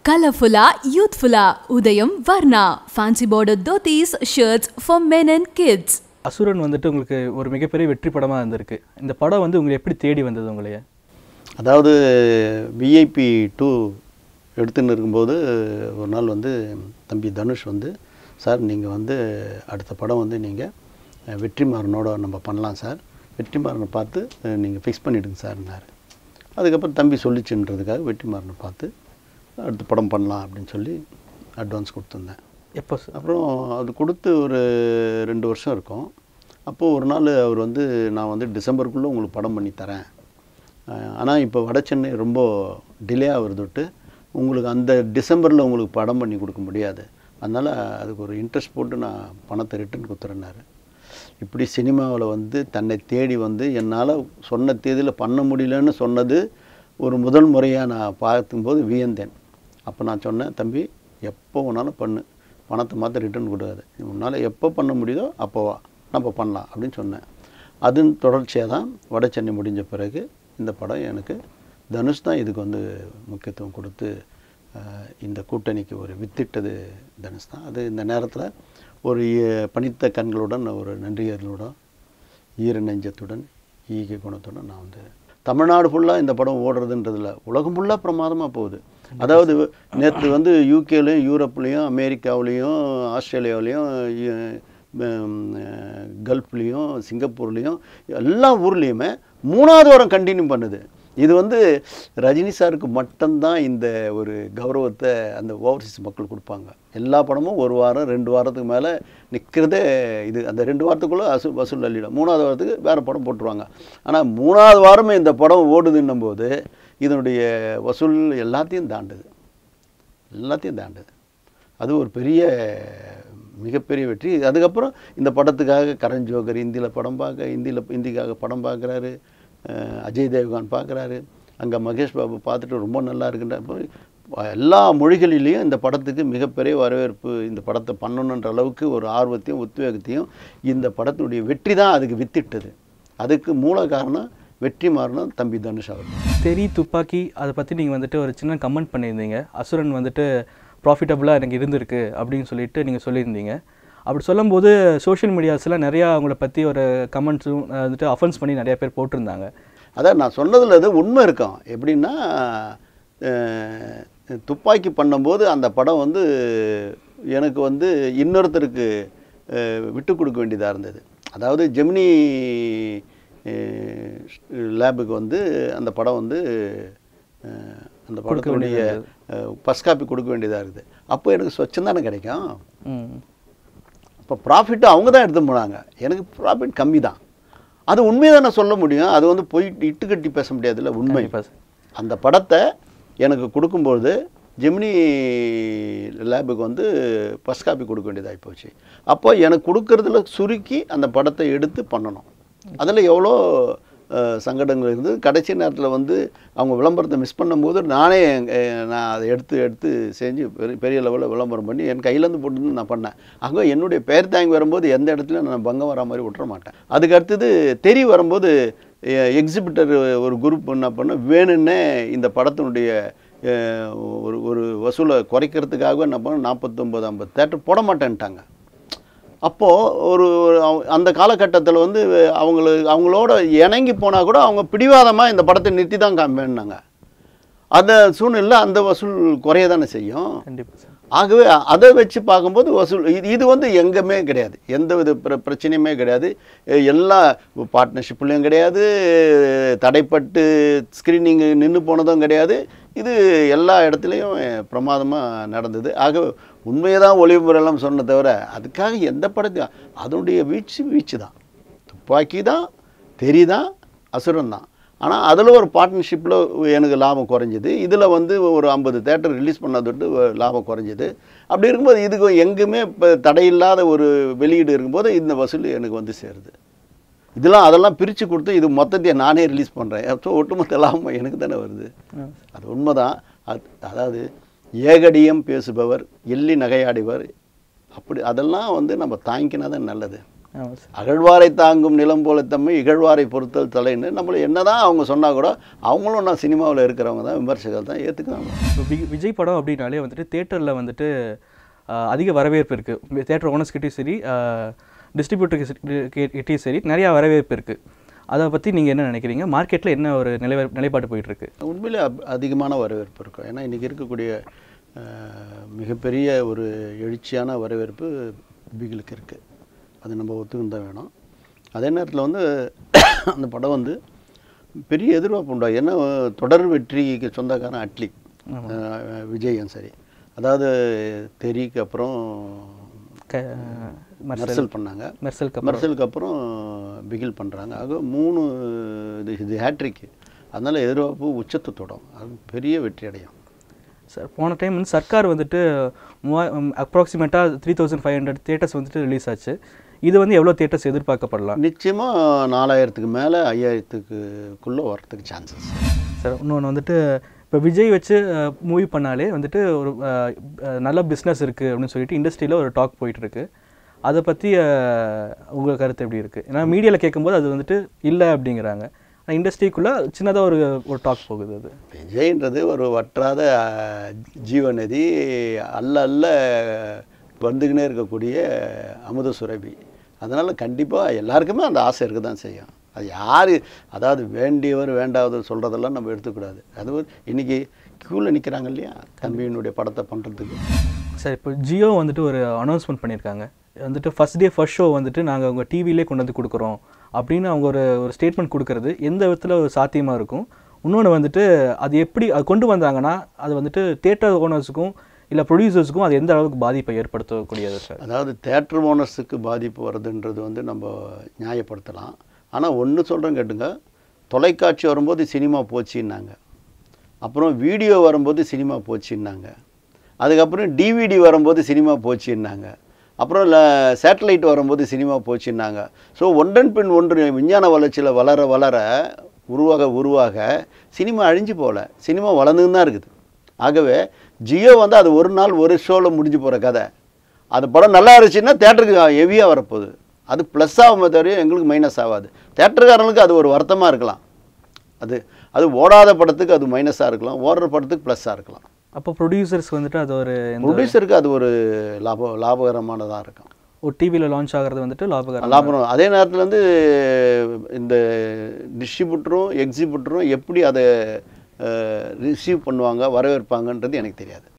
கலர்ஃபுல்லா யூத்ஃபுல்லா Udhayam Varna fancy border dhotis shirts for men and kids அசுரன் வந்துட்டு உங்களுக்கு ஒரு மிகப்பெரிய வெற்றி படமாக இருந்திருக்கு இந்த படம் வந்து உங்களை எப்படி தேடி வந்தது உங்களைய அதாவது விஐபி டூ எடுத்துன்னு இருக்கும்போது ஒரு நாள் வந்து தம்பி தனுஷ் வந்து சார் நீங்கள் வந்து அடுத்த படம் வந்து நீங்கள் வெற்றிமாறனோட நம்ம பண்ணலாம் சார் வெற்றிமாறனை பார்த்து நீங்கள் ஃபிக்ஸ் பண்ணிவிடுங்க சார்னாரு அதுக்கப்புறம் தம்பி சொல்லிச்சுன்றதுக்காக வெற்றிமாறனை பார்த்து அடுத்த படம் பண்ணலாம் அப்படின்னு சொல்லி அட்வான்ஸ் கொடுத்துருந்தேன் எப்போ சார் அப்புறம் அது கொடுத்து ஒரு ரெண்டு வருஷம் இருக்கும் அப்போது ஒரு நாள் அவர் வந்து நான் வந்து டிசம்பருக்குள்ளே உங்களுக்கு படம் பண்ணி தரேன் ஆனால் இப்போ வட சென்னை ரொம்ப டிலே ஆகுறதுட்டு உங்களுக்கு அந்த டிசம்பரில் உங்களுக்கு படம் பண்ணி கொடுக்க முடியாது அதனால் அதுக்கு ஒரு இன்ட்ரெஸ்ட் போட்டு நான் பணத்தை ரிட்டர்ன் கொடுத்துறேன்னாரு இப்படி சினிமாவில் வந்து தன்னை தேடி வந்து என்னால் சொன்ன தேதியில் பண்ண முடியலன்னு சொன்னது ஒரு முதல் முறையாக நான் பார்க்கும்போது வியந்தேன் அப்போ நான் சொன்னேன் தம்பி எப்போ வேணாலும் பண்ணு பணத்தை மாற்ற ரிட்டர்ன் கொடுக்காது உன்னால் எப்போ பண்ண முடியுதோ அப்போ வா நம்ம பண்ணலாம் அப்படின்னு சொன்னேன் அதன் தொடர்ச்சியாக தான் வட சென்னை முடிஞ்ச பிறகு இந்த படம் எனக்கு தனுஷ் தான் இதுக்கு வந்து முக்கியத்துவம் கொடுத்து அஹ், இந்த கூட்டணிக்கு ஒரு வித்திட்டது தனுஷ் தான் அது இந்த நேரத்தில் ஒரு அஹ், பனித்த கண்களுடன் ஒரு நன்றியர்களுடன் ஈர நெஞ்சத்துடன் ஈகை குணத்துடன் நான் வந்து தமிழ்நாடு ஃபுல்லாக இந்த படம் ஓடுறதுன்றதில்ல உலகம் ஃபுல்லாக பிரமாதமாக போகுது அதாவது நேற்று வந்து யூகேலையும் யூரோப்லேயும் அமெரிக்காவிலையும் ஆஸ்திரேலியாவிலையும் கல்ஃப்லேயும் சிங்கப்பூர்லேயும் எல்லா ஊர்லேயுமே மூணாவது வாரம் கண்டினியூ பண்ணுது இது வந்து ரஜினி சாருக்கு மட்டும்தான் இந்த ஒரு கௌரவத்தை அந்த ஓவர்சீஸ் மக்கள் கொடுப்பாங்க எல்லா படமும் ஒரு வாரம் ரெண்டு வாரத்துக்கு மேலே நிற்கிறதே இது அந்த ரெண்டு வாரத்துக்குள்ளே அசு வசூல் அள்ளிடும் மூணாவது வாரத்துக்கு வேறு படம் போட்டுருவாங்க ஆனால் மூணாவது வாரமே இந்த படம் ஓடுதுன்னும் போது இதனுடைய வசூல் எல்லாத்தையும் தாண்டுது எல்லாத்தையும் தாண்டுது அது ஒரு பெரிய மிகப்பெரிய வெற்றி அதுக்கப்புறம் இந்த படத்துக்காக கரண் ஜோகர் இந்தியில் படம் பார்க்க இந்தியில் இந்திக்காக படம் பார்க்குறாரு அஜய் தேவ்கான் பார்க்குறாரு அங்கே மகேஷ் பாபு பார்த்துட்டு ரொம்ப நல்லா இருக்குன்ற அப்போ எல்லா மொழிகளிலையும் இந்த படத்துக்கு மிகப்பெரிய வரவேற்பு இந்த படத்தை பண்ணணுன்ற அளவுக்கு ஒரு ஆர்வத்தையும் உத்வேகத்தையும் இந்த படத்தினுடைய வெற்றி தான் அதுக்கு வித்திட்டது அதுக்கு மூல காரணம் வெற்றி மாறணும் தம்பி தனுஷ் அவர் தெரி துப்பாக்கி அதை பற்றி நீங்கள் வந்துட்டு ஒரு சின்ன கமெண்ட் பண்ணியிருந்தீங்க அசுரன் வந்துட்டு ப்ராஃபிட்டபுளாக எனக்கு இருந்திருக்கு அப்படின்னு சொல்லிட்டு நீங்கள் சொல்லியிருந்தீங்க அப்படி சொல்லும்போது சோஷியல் மீடியாஸில் நிறையா அவங்கள பற்றி ஒரு கமெண்ட்ஸும் வந்துட்டு அஃபென்ஸ் பண்ணி நிறைய பேர் போட்டிருந்தாங்க அதான் நான் சொன்னதில் அது உண்மை இருக்கும் எப்படின்னா அஹ், துப்பாக்கி பண்ணும்போது அந்த படம் வந்து எனக்கு வந்து இன்னொருத்தருக்கு அஹ், விட்டு கொடுக்க வேண்டியதாக இருந்தது அதாவது ஜெமினி லேபுக்கு வந்து அந்த படம் வந்து அஹ், அந்த படத்தினுடைய ஃபஸ்ட் காப்பி கொடுக்க வேண்டியதாக இருக்குது அப்போ எனக்கு சொச்சம் தானே கிடைக்கும் ம் இப்போ ப்ராஃபிட்டு அவங்க தான் எடுத்து போனாங்க எனக்கு ப்ராஃபிட் கம்மி தான் அது உண்மையை தானே சொல்ல முடியும் அது வந்து போய் இட்டு கட்டி பேச முடியாதுல்ல உண்மை கண்டிப்பா சார். அந்த படத்தை எனக்கு கொடுக்கும்பொழுது ஜெமினி லேபுக்கு வந்து ஃபஸ்ட் காப்பி கொடுக்க வேண்டியதாகி போச்சு அப்போ எனக்கு கொடுக்கறதுல சுருக்கி அந்த படத்தை எடுத்து பண்ணணும் அதில் எவ்வளோ அஹ், சங்கடங்கள் இருந்தது கடைசி நேரத்தில் வந்து அவங்க விளம்பரத்தை மிஸ் பண்ணும்போது நானே அஹ், நான் அதை எடுத்து எடுத்து செஞ்சு பெரிய பெரிய லெவலில் விளம்பரம் பண்ணி என் கையிலேருந்து போட்டு நான் பண்ணேன் அங்கே என்னுடைய பெயர் தாங்கி வரும்போது எந்த இடத்துலையும் நான் பங்கம் வர மாதிரி விட்டுற மாட்டேன் அதுக்கு அடுத்தது தெரி வரும்போது எக்ஸிபிட்டர் ஒரு குரூப் என்ன பண்ண வேணும்னே இந்த படத்தினுடைய அஹ், ஒரு ஒரு வசூலை குறைக்கிறதுக்காக என்ன பண்ண நாற்பத்தொம்பது ஐம்பது தேட்டர் போட மாட்டேன்ட்டாங்க அப்போது ஒரு ஒரு அவ- அந்த காலகட்டத்தில் வந்து அவங்களுக்கு அவங்களோட இணங்கி போனால் கூட அவங்க பிடிவாதமாக இந்த படத்தை நிறுத்தி தான் காமிப்பேன்னாங்க அந்த சூழ்நிலை அந்த வசூல் குறைய தானே செய்யும் கண்டிப்பாக சார் ஆகவே அதை வச்சு பார்க்கும்போது வசூல் இது இது வந்து எங்கேயுமே கிடையாது எந்த வித பிர பிரச்சனையுமே கிடையாது எ- எல்லா பார்ட்னர்ஷிப்லேயும் கிடையாது தடைப்பட்டு ஸ்க்ரீனிங் நின்று போனதும் கிடையாது இது எல்லா இடத்துலையும் பிரமாதமாக நடந்தது ஆக உண்மையை தான் ஒளிபுரெல்லாம் சொன்ன தவிர அதுக்காக எந்த படத்தையும் அதனுடைய வீச்சு வீச்சு தான் துப்பாக்கி தான் தெரி தான் அசுரன் தான் ஆனால் அதில் ஒரு பார்ட்னர்ஷிப்பில் எனக்கு லாபம் குறைஞ்சிது இதில் வந்து ஒரு ஐம்பது தேட்டர் ரிலீஸ் பண்ணதொட்டு லாபம் குறைஞ்சிது அப்படி இருக்கும்போது இதுக்கு எங்குமே இப்போ தடையில்லாத ஒரு வெளியீடு இருக்கும்போது இந்த வசூல் எனக்கு வந்து சேருது இதெல்லாம் அதெல்லாம் பிரித்து கொடுத்து இது மொத்தத்தையும் நானே ரிலீஸ் பண்ணுறேன் ஸோ ஒட்டுமொத்த லாபம் எனக்கு தானே வருது அது உண்மைதான் அது அதாவது ஏகடியம் பேசுபவர் எள்ளி நகையாடிவர் அப்படி அதெல்லாம் வந்து நம்ம தாங்கிக்கினா தான் நல்லது ஆமாம் சார் அகழ்வாரை தாங்கும் நிலம் போல தம்மை இகழ்வாரை பொறுத்தல் தலைன்னு நம்மளை என்னதான் அவங்க சொன்னா கூட அவங்களும் நான் சினிமாவில் இருக்கிறவங்க தான் விமர்சகர்கள் தான் ஏற்றுக்கிறாங்க இப்போ வி- விஜய் படம் அப்படின்னாலே வந்துட்டு தேட்டரில் வந்துட்டு ஆஹ், அதிக வரவேற்பு இருக்குது தேட்டர் ஓனர்ஸ் கிட்டேயும் சரி டிஸ்ட்ரிபியூட்டர் கிட்டேயும் சரி நிறையா வரவேற்பு இருக்குது அதை பற்றி நீங்கள் என்ன நினைக்கிறீங்க மார்க்கெட்டில் என்ன ஒரு நிலை நிலைப்பாடு போயிட்டுருக்கு உண்மையிலே அப்- அதிகமான வரவேற்பு இருக்கும் ஏன்னா இன்றைக்கி இருக்கக்கூடிய அஹ், மிகப்பெரிய ஒரு எழுச்சியான வரவேற்பு பிகிலுக்கு இருக்குது அது நம்ம ஒத்துக்கிட்டு தான் வேணும் அதே நேரத்தில் வந்து அந்த படம் வந்து பெரிய எதிர்பார்ப்பு உண்டா ஏன்னா தொடர் வெற்றிக்கு சொந்தக்காரன் அட்லி அஹ், விஜயும் சரி அதாவது தெறிக்கு அப்புறம் க மெர்சல் பண்ணாங்க மெர்சலுக்கு அப்புறம் மெர்சலுக்கு அப்புறம் பிகில் பண்ணுறாங்க ஆக மூணு இது இது ஹேட்ரிக்கு அதனால் எதிர்பார்ப்பு உச்சத்தை தொடும் அது பெரிய வெற்றி அடையும் சார் போன டைம் வந்து சர்க்கார் வந்துட்டு மூவா அப்ராக்சிமேட்டாக three thousand five hundred theatres வந்துட்டு ரிலீஸ் ஆச்சு இது வந்து எவ்வளோ தேட்டர்ஸ் எதிர்பார்க்கப்படலாம் நிச்சயமாக நாலாயிரத்துக்கு மேலே ஐயாயிரத்துக்குள்ளே வரத்துக்கு சான்சஸ் சார் இன்னொன்று வந்துட்டு இப்போ விஜய் வச்சு மூவி பண்ணாலே வந்துட்டு ஒரு அஹ், அஹ், நல்ல பிஸ்னஸ் இருக்குது அப்படின்னு சொல்லிட்டு இண்டஸ்ட்ரியில் ஒரு டாக் போயிட்டுருக்கு அதை பற்றி உங்கள் கருத்து எப்படி இருக்குது ஏன்னா மீடியாவில் கேட்கும்போது அது வந்துட்டு இல்லை அப்படிங்கிறாங்க ஆனால் இண்டஸ்ட்ரிக்குள்ளே சின்னதாக ஒரு ஒரு டாக் போகுது அது விஜய்ன்றது ஒரு வற்றாத அஹ், ஜீவநதி அல்ல அல்ல வந்துக்கினே இருக்கக்கூடிய அமுத சுரபி அதனால் கண்டிப்பாக எல்லாருக்குமே அந்த ஆசை இருக்க தான் செய்யும் அது யார் அதாவது வேண்டியவர் வேண்டாதவர் சொல்கிறதெல்லாம் நம்ம எடுத்துக்கூடாது அது ஒரு இன்னைக்கு க்யூவில் நிற்கிறாங்க இல்லையா தம்பியினுடைய படத்தை பண்ணுறதுக்கு சார் இப்போ ஜியோ வந்துட்டு ஒரு அனௌன்ஸ்மெண்ட் பண்ணியிருக்காங்க வந்துட்டு ஃபர்ஸ்ட் டே ஃபர்ஸ்ட் ஷோ வந்துட்டு நாங்கள் உங்கள் டிவிலே கொண்டு வந்து கொடுக்குறோம் அப்படின்னு அவங்க ஒரு ஒரு ஸ்டேட்மெண்ட் கொடுக்கறது எந்த விதத்தில் ஒரு சாத்தியமாக இருக்கும் இன்னொன்று வந்துட்டு அது எப்படி அது கொண்டு வந்தாங்கன்னா அது வந்துட்டு தேட்டர் ஓனர்ஸுக்கும் இல்லை ப்ரொடியூசர்ஸுக்கும் அது எந்த அளவுக்கு பாதிப்பை ஏற்படுத்தக்கூடியது சார் அதாவது தேட்டர் ஓனர்ஸுக்கு பாதிப்பு வருதுன்றது வந்து நம்ம நியாயப்படுத்தலாம் ஆனால் ஒன்று சொல்கிறேன் கேட்டுங்க தொலைக்காட்சி வரும்போது சினிமா போச்சுன்னாங்க அப்புறம் வீடியோ வரும்போது சினிமா போச்சுன்னாங்க அதுக்கப்புறம் டிவிடி வரும்போது சினிமா போச்சுன்னாங்க அப்புறம் இல்லை சேட்டலைட் வரும்போது சினிமா போச்சுன்னாங்க ஸோ ஒன்றன் பின் ஒன்று விஞ்ஞான வளர்ச்சியில் வளர வளர உருவாக உருவாக சினிமா அழிஞ்சு போகல சினிமா வளர்ந்துன்னு தான் இருக்குது ஆகவே ஜியோ வந்து அது ஒரு நாள் ஒரு ஷோவில் முடிஞ்சு போகிற கதை அது படம் நல்லா இருந்துச்சுன்னா தேட்டருக்கு ஹெவியாக வரப்போகுது அது ப்ளஸ் ஆகுமே தவிர எங்களுக்கு மைனஸ் ஆகாது தேட்டருக்காரங்களுக்கு அது ஒரு வருத்தமாக இருக்கலாம் அது அது ஓடாத படத்துக்கு அது மைனஸாக இருக்கலாம் ஓடுற படத்துக்கு ப்ளஸ்ஸாக இருக்கலாம் அப்போ ப்ரொடியூசர்ஸ் வந்துட்டு அது ஒரு எந்த ப்ரொடியூசருக்கு அது ஒரு லாப லாபகரமானதாக இருக்கும் ஒரு டிவியில் லான்ச் ஆகிறது வந்துட்டு லாபகரம் லாபம் அதே நேரத்தில் வந்து இந்த டிஸ்ட்ரிபியூட்டரும் எக்ஸிபியூட்டரும் எப்படி அதை ரிசீவ் பண்ணுவாங்க வரவேற்பாங்கன்றது எனக்கு தெரியாது